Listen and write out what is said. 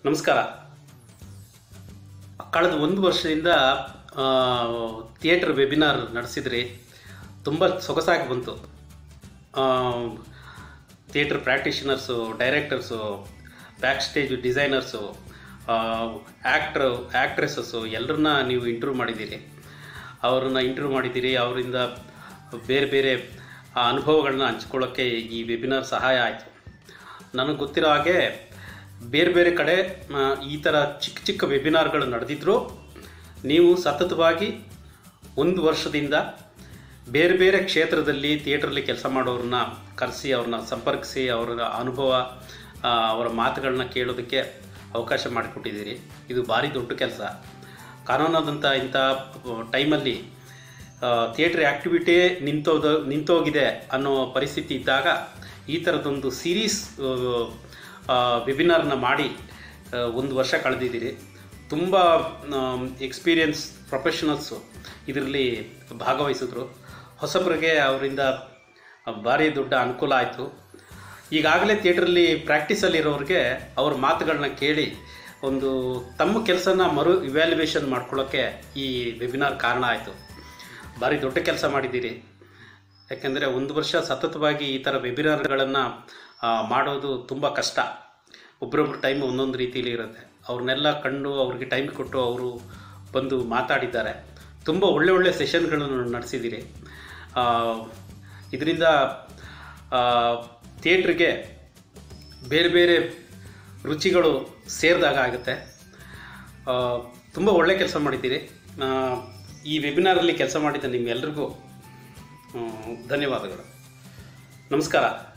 ನಮಸ್ಕಾರ ಕಳೆದ ಒಂದು ವರ್ಷದಿಂದ ಥಿಯೇಟರ್ ವೆಬಿನಾರ್ ನಡೆಸಿದ್ರಿ ತುಂಬ ಸೊಗಸಾಗಿ ಬಂತು theatre practitioners directors back stage designers actors actresses ಎಲ್ಲರನ್ನ ನೀವು ಇಂಟರ್ವ್ಯೂ ಮಾಡಿದ್ದೀರಿ ಅವ್ರನ್ನ ಇಂಟರ್ವ್ಯೂ ಮಾಡಿದ್ದೀರಿ ಅವರಿಂದ ಬೇರೆ ಬೇರೆ ಆ ಅನುಭವಗಳನ್ನ ಹಂಚ್ಕೊಳ್ಳೋಕ್ಕೆ ಈ ವೆಬಿನಾರ್ ಸಹಾಯ ಆಯಿತು ನನಗೆ ಗೊತ್ತಿರೋ ಹಾಗೆ ಬೇರೆ ಬೇರೆ ಕಡೆ ಆ, ಈ ಥರ ಚಿಕ್ಕ ಚಿಕ್ಕ ವೆಬಿನಾರ್ಗಳು ನಡೆದಿದ್ದರೂ ನೀವು ಸತತವಾಗಿ ಒಂದು ವರ್ಷದಿಂದ ಬೇರೆ ಬೇರೆ ಕ್ಷೇತ್ರದಲ್ಲಿ ಥಿಯೇಟ್ರಲ್ಲಿ ಕೆಲಸ ಮಾಡೋರನ್ನ ಕರೆಸಿ ಅವ್ರನ್ನ ಸಂಪರ್ಕಿಸಿ ಅವರ ಅನುಭವ ಆ, ಅವರ ಮಾತುಗಳನ್ನ ಕೇಳೋದಕ್ಕೆ ಅವಕಾಶ ಮಾಡಿಕೊಟ್ಟಿದ್ದೀರಿ ಇದು ಭಾರಿ ದೊಡ್ಡ ಕೆಲಸ ಕಾನೂನಾದಂಥ ಇಂಥ ಟೈಮಲ್ಲಿ ಥಿಯೇಟ್ರ್ ಆ್ಯಕ್ಟಿವಿಟಿಯೇ ನಿಂತೋದ ನಿಂತೋಗಿದೆ ಅನ್ನೋ ಪರಿಸ್ಥಿತಿ ಇದ್ದಾಗ ಈ ಥರದೊಂದು ಸೀರೀಸ್ ವೆಬಿನಾರ್ನ ಮಾಡಿ ಆ, ಒಂದು ವರ್ಷ ಕಳೆದಿದ್ದೀರಿ ತುಂಬ ಎಕ್ಸ್ಪೀರಿಯನ್ಸ್ ಪ್ರೊಫೆಷನಲ್ಸು ಇದರಲ್ಲಿ ಭಾಗವಹಿಸಿದ್ರು ಹೊಸಬರಿಗೆ ಅವರಿಂದ ಭಾರಿ ದೊಡ್ಡ ಅನುಕೂಲ ಆಯಿತು ಈಗಾಗಲೇ ಥಿಯೇಟ್ರಲ್ಲಿ ಪ್ರಾಕ್ಟೀಸಲ್ಲಿರೋರಿಗೆ ಅವ್ರ ಮಾತುಗಳನ್ನ ಕೇಳಿ ಒಂದು ತಮ್ಮ ಕೆಲಸನ ಮರು ಇವ್ಯಾಲ್ಯುವೇಷನ್ ಮಾಡ್ಕೊಳ್ಳೋಕ್ಕೆ ಈ ವೆಬಿನಾರ್ ಕಾರಣ ಆಯಿತು ಭಾರಿ ದೊಡ್ಡ ಕೆಲಸ ಮಾಡಿದ್ದೀರಿ ಯಾಕೆಂದರೆ ಒಂದು ವರ್ಷ ಸತತವಾಗಿ ಈ ಥರ ವೆಬಿನಾರ್ಗಳನ್ನು ಮಾಡೋದು ತುಂಬ ಕಷ್ಟ ಒಬ್ರೊಬ್ರು ಟೈಮ್ ಒಂದೊಂದು ರೀತಿಯಲ್ಲಿ ಇರುತ್ತೆ ಅವ್ರನ್ನೆಲ್ಲ ಕಂಡು ಅವ್ರಿಗೆ ಟೈಮ್ ಕೊಟ್ಟು ಅವರು ಬಂದು ಮಾತಾಡಿದ್ದಾರೆ ತುಂಬ ಒಳ್ಳೆ ಒಳ್ಳೆ ಸೆಷನ್ಗಳನ್ನು ನಡೆಸಿದ್ದೀರಿ ಇದರಿಂದ ಥಿಯೇಟ್ರಿಗೆ ಬೇರೆ ಬೇರೆ ರುಚಿಗಳು ಸೇರಿದಾಗ ಆಗುತ್ತೆ ತುಂಬ ಒಳ್ಳೆ ಕೆಲಸ ಮಾಡಿದ್ದೀರಿ ಆ, ಈ ವೆಬಿನಾರಲ್ಲಿ ಕೆಲಸ ಮಾಡಿದ ನಿಮ್ಮೆಲ್ರಿಗೂ ಆ, ಧನ್ಯವಾದಗಳು ನಮಸ್ಕಾರ